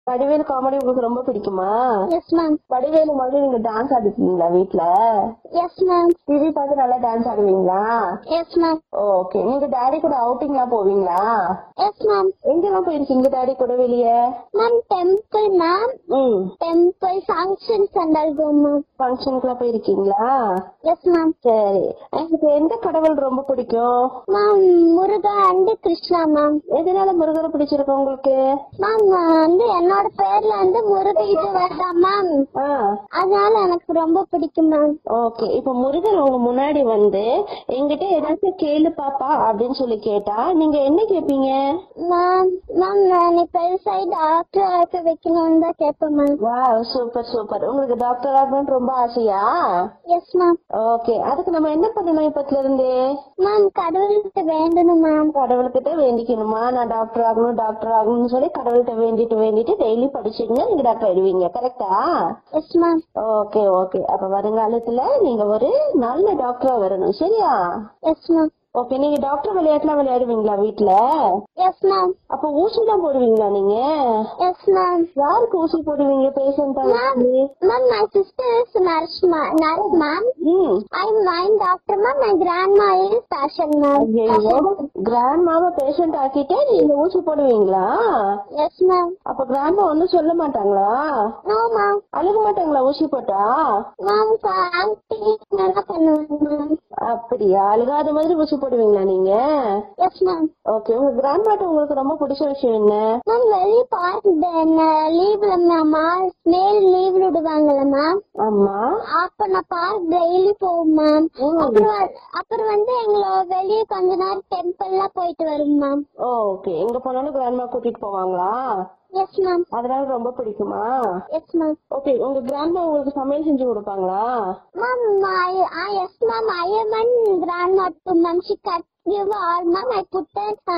Vadivelu comedy உங்களுக்கு ரொம்ப பிடிக்குமா எஸ் மேம் வடிவேலு மாதிரி நீங்க டான்ஸ் ஆடிருக்கீங்களா வீட்ல எஸ் மேம் டிவி பார்த்து நல்லா டான்ஸ் ஆடுவீங்களா எஸ் மேம் ஓகே நீங்க டாடி கூட அவுட்டிங்லாம் போவீங்களா எஸ் மேம் எங்கெல்லாம் போயிருக்கீங்க டாடி கூட வெளியே ma'am temple ma'am hmm temple functions and all go ma'am ஃபங்க்ஷனுக்குலாம் போயிருக்கீங்களா எஸ் மேம் சரி உங்களுக்கு எந்த கடவுள் ரொம்ப பிடிக்கும் ma'am Muruga and Krishna ma'am எதனால முருகரை பிடிச்சிருக்கு உங்களுக்கு மேம் வந்து என்னோட பேர்ல வந்து முருகன் இது வருதா மேம் ஆ அதனால எனக்கு ரொம்ப பிடிக்கும் மேம் ஓகே இப்ப முருகன் உங்க முன்னாடி வந்து என்கிட்ட ஏதாச்சும் கேளு பாப்பா அப்படின்னு சொல்லி கேட்டா நீங்க என்ன கேப்பீங்க மேம் மேம் நீ பெருசாகி டாக்டர் ஆக்க வைக்கணும்னு தான் கேட்பேன் மேம் வா சூப்பர் சூப்பர் உங்களுக்கு டாக்டர் ஆகணும்னு ரொம்ப ஆசையா எஸ் மேம் ஓகே அதுக்கு நம்ம என்ன பண்ணணும் இப்பத்துல இருந்து மேம் கடவுள்கிட்ட வேண்டணும் மேம் கடவுள்கிட்ட வேண்டிக்கணுமா நான் டாக்டர் ஆகணும் டாக்டர் ஆகணும்னு சொல்லி கடவுள்கிட்ட வேண்டிட்டு வேண்டிட்டு டெய்லி படிச்சீங்கன்னா நீங்க டாக்டர் ஆயிடுவீங்க கரெக்டா எஸ் மேம் ஓகே ஓகே அப்ப வருங்காலத்துல நீங்க ஒரு நல்ல டாக்டரா வரணும் சரியா எஸ் மேம் ஓகே நீங்க டாக்டர் விளையாட்டுலாம் விளையாடுவீங்களா வீட்ல எஸ் மேம் அப்ப ஊசி தான் போடுவீங்களா நீங்க எஸ் மேம் யாருக்கு ஊசி போடுவீங்க பேஷண்டா ma'am my sister is nurse nurse ma'am hmm I am mine doctor ma'am my grandma is patient ma'am கிராண்ட் மாவை பேஷண்ட் ஆக்கிட்டே நீங்க ஊசி போடுவீங்களா எஸ் மேம் அப்ப கிராண்ட் ஒண்ணும் சொல்ல மாட்டாங்களா நோ மேம் அழுக மாட்டாங்களா ஊசி போட்டா மேம் ஆன்டி என்ன பண்ணுவாங்க மேம் அப்படியா அழுகாத மாதிரி ஊசி போடுவீங்களா நீங்க எஸ் மேம் ஓகே உங்க கிராண்ட் மாட்ட உங்களுக்கு ரொம்ப பிடிச்ச விஷயம் என்ன மேம் வெளியே பார்க் லீவ்ல மேம் மேல் லீவ் விடுவாங்கல்ல மேம் ஆமா அப்ப நான் பார்க் டெய்லி போவோம் மேம் அப்புறம் வ- அப்புறம் வந்து எங்களை வெளியே கொஞ்ச நேரம் டெம்பிள்லாம் போயிட்டு வரும் மேம் ஓகே எங்க போனாலும் கிராண்ட்மா கூட்டிட்டு போவாங்களா எஸ் மேம் அதனால ரொம்ப பிடிக்குமா எஸ் மேம் ஓகே உங்க கிராண்ட்மா உங்களுக்கு சமையல் செஞ்சு கொடுப்பாங்களா ma'am I yes ma'am I am an grand not to ma'am she could give all ma'am I put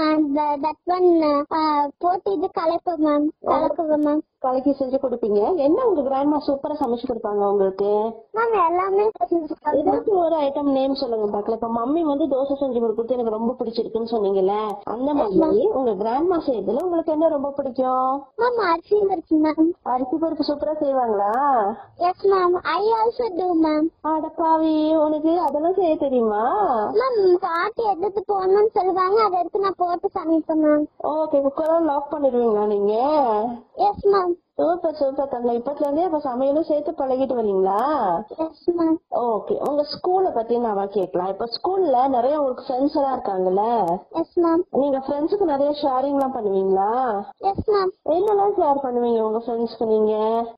that one போட்டு இது கலப்பேன் மேம் கலக்குவேன் மேம் கலக்கி செஞ்சு கொடுப்பீங்க என்ன உங்க கிராண்ட்மா சூப்பரா சமைச்சு கொடுப்பாங்க உங்களுக்கு மேம் எல்லாமே செஞ்சுருக்காங்க ஏதாச்சும் ஒரு ஐட்டம் நேம் சொல்லுங்க பாக்கல இப்ப மம்மி வந்து தோசை செஞ்சு கொடுத்து எனக்கு ரொம்ப பிடிச்சிருக்குன்னு சொன்னீங்கல்ல அந்த மாதிரி உங்க கிராண்ட்மா செய்யறதுல உங்களுக்கு என்ன ரொம்ப பிடிக்கும் மேம் அரிசி இருக்கு மேம் அரிசி பருப்பு சூப்பரா செய்வாங்களா yes ma'am I also do ma'am அடப்பாவி உனக்கு அதெல்லாம் செய்ய தெரியுமா மேம் பாட்டி எடுத்து போடணும்னு சொல்லுவாங்க அதை எடுத்து நான் போட்டு சமைப்பேன் மேம் ஓகே குக்கரெல்லாம் லாக் பண்ணிடுவீங்களா நீங்க எஸ் மேம் சூப்பர் சூப்பர் தங்க இப்பத்துல இருந்தே அப்ப சமையலும் சேர்த்து பழகிட்டு வரீங்களா எஸ் மேம் ஓகே உங்க ஸ்கூல பத்தி நான் கேட்கலாம் இப்ப ஸ்கூல்ல நிறைய உங்களுக்கு ஃப்ரெண்ட்ஸ் எல்லாம் இருக்காங்கல்ல எஸ் மேம் நீங்க ஃப்ரெண்ட்ஸுக்கு நிறைய ஷேரிங் எல்லாம் பண்ணுவீங்களா எஸ் மேம் என்னெல்லாம் ஷேர் பண்ணுவீங்க உங்க ஃப்ரெண்ட்ஸ்க்கு நீங்க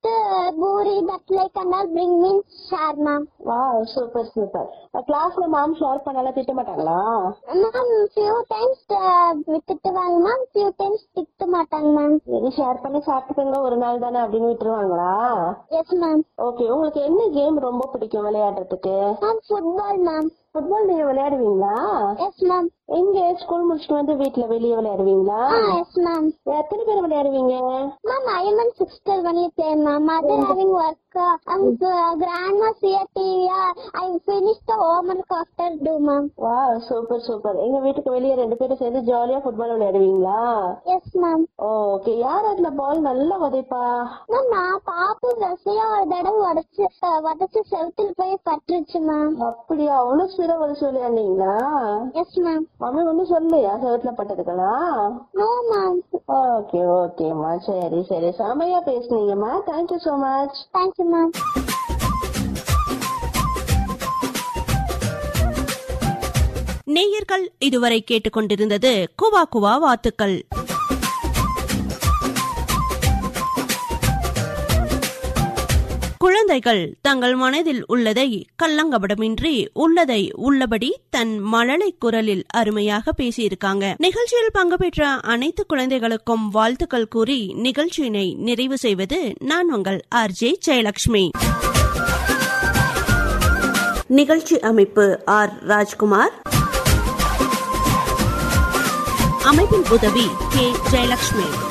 puri but like and all bring மீன் ஷேர் மேம் வா சூப்பர் சூப்பர் கிளாஸ்ல மேம் ஷேர் பண்ணாலும் திட்ட மாட்டாங்களா மேம் ஃபியூ டைம்ஸ் திட்டுவாங்க மேம் ஃபியூ டைம்ஸ் திட்ட மாட்டாங்க மேம் சரி ஷேர் பண்ணி சாப்பிட்டுக்கோங்க ஒரு நாள் தானே அப்படின்னு விட்டுருவாங்களா எஸ் மேம் ஓகே உங்களுக்கு என்ன கேம் ரொம்ப பிடிக்கும் விளையாடுறதுக்கு மேம் ஃபுட்பால் மேம் ஃபுட்பால் நீங்க விளையாடுவீங்களா எஸ் மேம் எங்க ஸ்கூல் முடிச்சுட்டு வந்து வீட்ல வெளியே விளையாடுவீங்களா ஆ எஸ் மேம் எத்தனை பேர் விளையாடுவீங்க Ma'am, I am in sixth only play, ma'am. Mother having work. Uh, um, uh, grandma CRT. Yeah, I finished the homework after do, ma'am. வா சூப்பர் சூப்பர் எங்க வீட்டுக்கு வெளியே ரெண்டு பேரும் சேர்ந்து ஜாலியா ஃபுட்பால் விளையாடுவீங்களா Yes, ma'am. ஓகே யார் அதுல பால் நல்லா உதைப்பா மேம் நான் பாப்பு ரசியா ஒரு தடவை உடச்சு உடச்சு செவுத்துல போய் பட்டுருச்சு மேம் அப்படியா அவ்வளவு ஸ்பீடா வலிச்சு விளையாடுனீங்களா எஸ் மேம் மம்மி வந்து சொல்லையா செவத்துல பட்டதுக்கெல்லாம் நோ மேம் ஓகே ஓகேம்மா சரி சரி செமையா பேசுனீங்கம்மா thank you so much thank you ma'am நேயர்கள் இதுவரை கேட்டுக்கொண்டிருந்தது குவா குவா வாத்துக்கள் குழந்தைகள் தங்கள் மனதில் உள்ளதை கள்ளங்கபடமின்றி உள்ளதை உள்ளபடி தன் மழலை குரலில் அருமையாக பேசியிருக்காங்க நிகழ்ச்சியில் பங்கு பெற்ற அனைத்து குழந்தைகளுக்கும் வாழ்த்துக்கள் கூறி நிகழ்ச்சியினை நிறைவு செய்வது நான் உங்கள் ஆர்ஜே ஜெயலட்சுமி நிகழ்ச்சி அமைப்பு ஆர் ராஜ்குமார் அமைப்பின் உதவி கே ஜெயலட்சுமி